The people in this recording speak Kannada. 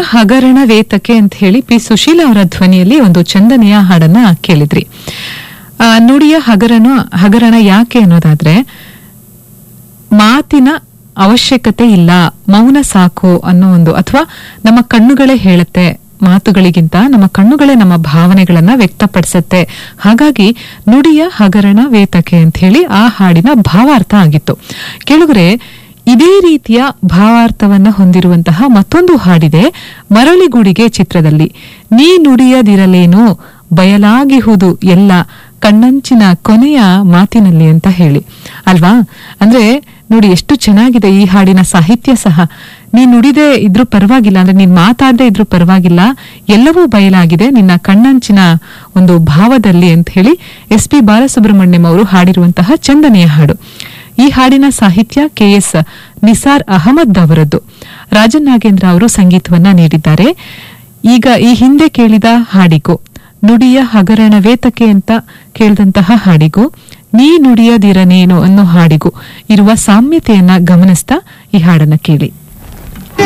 ಹಗರಣ ವೇತಕೆ ಅಂತ ಹೇಳಿ ಪಿ ಸುಶೀಲ ಅವರ ಧ್ವನಿಯಲ್ಲಿ ಒಂದು ಚಂದನೆಯ ಹಾಡನ್ನ ಕೇಳಿದ್ರಿ ಆ, ನುಡಿಯ ಹಗರಣ ಹಗರಣ ಯಾಕೆ ಅನ್ನೋದಾದ್ರೆ ಮಾತಿನ ಅವಶ್ಯಕತೆ ಇಲ್ಲ ಮೌನ ಸಾಕು ಅನ್ನೋ ಒಂದು ಅಥವಾ ನಮ್ಮ ಕಣ್ಣುಗಳೇ ಹೇಳುತ್ತೆ ಮಾತುಗಳಿಗಿಂತ ನಮ್ಮ ಕಣ್ಣುಗಳೇ ನಮ್ಮ ಭಾವನೆಗಳನ್ನ ವ್ಯಕ್ತಪಡಿಸುತ್ತೆ ಹಾಗಾಗಿ ನುಡಿಯ ಹಗರಣ ವೇತಕೆ ಅಂತ ಹೇಳಿ ಆ ಹಾಡಿನ ಭಾವಾರ್ಥ ಆಗಿತ್ತು ಕೆಳಗರೆ ಇದೇ ರೀತಿಯ ಭಾವಾರ್ಥವನ್ನ ಹೊಂದಿರುವಂತಹ ಮತ್ತೊಂದು ಹಾಡಿದೆ ಮರಳಿಗುಡಿಗೆ ಚಿತ್ರದಲ್ಲಿ ನೀ ನುಡಿಯದಿರಲೇನು ಬಯಲಾಗಿಹುದು ಎಲ್ಲ ಕಣ್ಣಂಚಿನ ಕೊನೆಯ ಮಾತಿನಲ್ಲಿ ಅಂತ ಹೇಳಿ ಅಲ್ವಾ ಅಂದ್ರೆ ನೋಡಿ ಎಷ್ಟು ಚೆನ್ನಾಗಿದೆ ಈ ಹಾಡಿನ ಸಾಹಿತ್ಯ ಸಹ ನೀನ್ ನುಡಿದೇ ಇದ್ರೂ ಪರವಾಗಿಲ್ಲ ಅಂದ್ರೆ ನೀನ್ ಮಾತಾಡದೆ ಇದ್ರೂ ಪರವಾಗಿಲ್ಲ ಎಲ್ಲವೂ ಬಯಲಾಗಿದೆ ನಿನ್ನ ಕಣ್ಣಂಚಿನ ಒಂದು ಭಾವದಲ್ಲಿ ಅಂತ ಹೇಳಿ ಎಸ್ ಪಿ ಬಾಲಸುಬ್ರಹ್ಮಣ್ಯಂ ಅವರು ಹಾಡಿರುವಂತಹ ಚಂದನೆಯ ಹಾಡು ಈ ಹಾಡಿನ ಸಾಹಿತ್ಯ ಕೆ ಎಸ್ ನಿಸಾರ್ ಅಹಮದ್ ಅವರದ್ದು ರಾಜನ್ ನಾಗೇಂದ್ರ ಅವರು ಸಂಗೀತವನ್ನ ನೀಡಿದ್ದಾರೆ ಈಗ ಈ ಹಿಂದೆ ಕೇಳಿದ ಹಾಡಿಗೂ ನುಡಿಯ ಹಗರಣ ವೇತಕೆ ಅಂತ ಕೇಳಿದಂತಹ ಹಾಡಿಗೂ ನೀ ನುಡಿಯದಿರನೇನು ಅನ್ನೋ ಹಾಡಿಗೂ ಇರುವ ಸಾಮ್ಯತೆಯನ್ನ ಗಮನಿಸ್ತಾ ಈ ಹಾಡನ್ನ ಕೇಳಿ